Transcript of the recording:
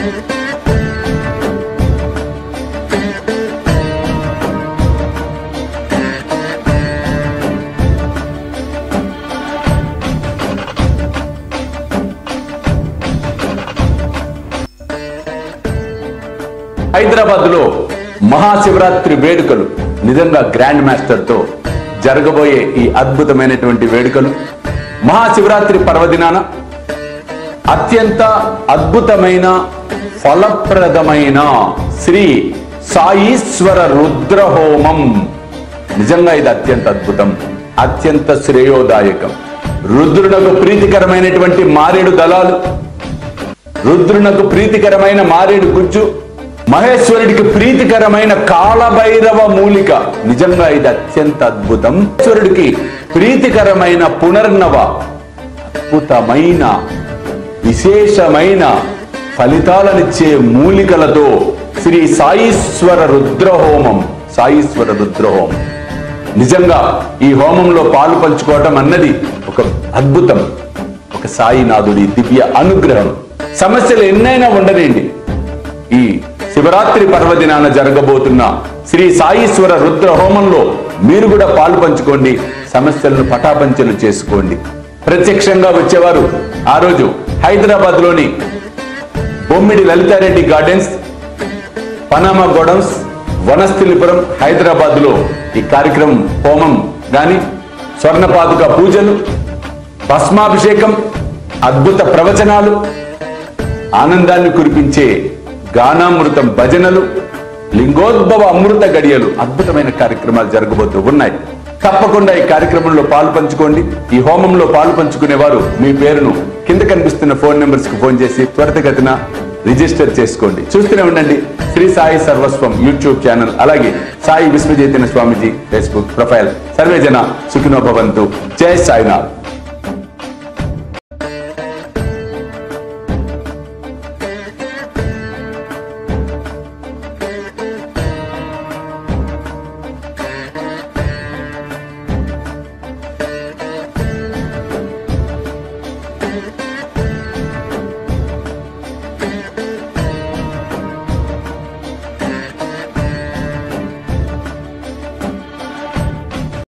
హైదరాబాద్ లో మహాశివరాత్రి వేడుకలు నిజంగా గ్రాండ్ మాస్టర్ తో జరగబోయే ఈ అద్భుతమైనటువంటి వేడుకలు మహాశివరాత్రి పర్వదినాన అత్యంత అద్భుతమైన ఫలప్రదమైన శ్రీ సాయీశ్వర రుద్రహోమం నిజంగా ఇది అత్యంత అద్భుతం అత్యంత శ్రేయోదాయకం రుద్రునకు ప్రీతికరమైనటువంటి మారేడు దళాలు రుద్రునకు ప్రీతికరమైన మారేడు గుజ్జు మహేశ్వరుడికి ప్రీతికరమైన కాలభైరవ మూలిక నిజంగా ఇది అత్యంత అద్భుతం ఈశ్వరుడికి ప్రీతికరమైన పునర్నవ అద్భుతమైన విశేషమైన ఫలితాలనిచ్చే మూలికలతో శ్రీ సాయీశ్వర రుద్రహోమం సాయీశ్వర రుద్రహోమం నిజంగా ఈ హోమంలో పాలు పంచుకోవటం అన్నది ఒక అద్భుతం ఒక సాయినాథుడి దివ్య అనుగ్రహం సమస్యలు ఎన్నైనా ఉండనండి ఈ శివరాత్రి పర్వదినాన జరగబోతున్న శ్రీ సాయీశ్వర రుద్ర హోమంలో మీరు కూడా పాలు పంచుకోండి సమస్యలను పటాపంచలు చేసుకోండి ప్రత్యక్షంగా వచ్చేవారు ఆ రోజు హైదరాబాద్ లోని బొమ్మిడి Lalitha Reddy gardens Panama godowns Vanasthalipuram Hyderabad లో ఈ కార్యక్రమం హోమం గాని స్వర్ణపాదుక పూజలు భస్మాభిషేకం అద్భుత ప్రవచనాలు ఆనందాన్ని కురిపించే గానామృతం భజనలు లింగోద్భవ అమృత గడియలు అద్భుతమైన కార్యక్రమాలు జరగబోతూ ఉన్నాయి తప్పకుండా ఈ కార్యక్రమంలో పాలు పంచుకోండి ఈ హోమంలో పాలు పంచుకునేవారు మీ పేరును కింద కనిపిస్తున్న ఫోన్ నెంబర్స్ కి ఫోన్ చేసి త్వరితగతిన రిజిస్టర్ చేసుకోండి చూస్తూనే ఉండండి శ్రీ సాయి సర్వస్వం యూట్యూబ్ ఛానల్ అలాగే సాయి విశ్వచైతన్య స్వామిజీ ఫేస్బుక్ ప్రొఫైల్ సర్వేజన సుఖినో భవంతు జై సాయినాథ్